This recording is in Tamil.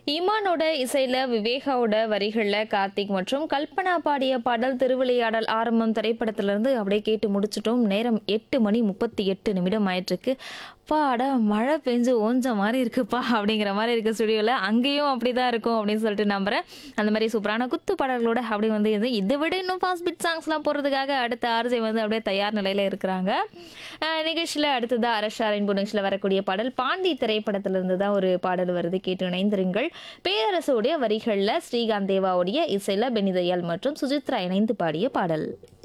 இமானோட இசையில விவேகாவோட வரிகள்ல கார்த்திக் மற்றும் கல்பனா பாடிய பாடல் திருவிளையாடல் ஆரம்பம் திரைப்படத்திலிருந்து அப்படியே கேட்டு முடிச்சிட்டோம் நேரம் எட்டு மணி முப்பத்தி எட்டு நிமிடம் ஆயிட்டிருக்கு பாட மழை பெஞ்சு ஓஞ்ச மாதிரி இருக்குப்பா அப்படிங்கிற மாதிரி இருக்கு ஸ்டுடியோவில் அங்கேயும் அப்படிதான் இருக்கும் அப்படின்னு சொல்லிட்டு நம்புறேன் அந்த மாதிரி சூப்பரான குத்து பாடல்களோட அப்படி வந்து இது இதை விட இன்னும் ஃபாஸ்ட் பிட் சாங்ஸ்லாம் போடுறதுக்காக அடுத்த ஆர்ஜே வந்து அப்படியே தயார் நிலையில் இருக்கிறாங்க அஹ் நிகழ்ச்சியில் அடுத்ததா அரஷா ரெயின்போ நிகழ்ச்சியில் வரக்கூடிய பாடல் பாண்டி திரைப்படத்திலிருந்து தான் ஒரு பாடல் வருது கேட்டு இணைந்திருங்கள் பேரரசுடைய வரிகளில் ஸ்ரீகாந்த் தேவாவுடைய இசையில் பெனிதயால் மற்றும் சுஜித்ரா இணைந்து பாடிய பாடல்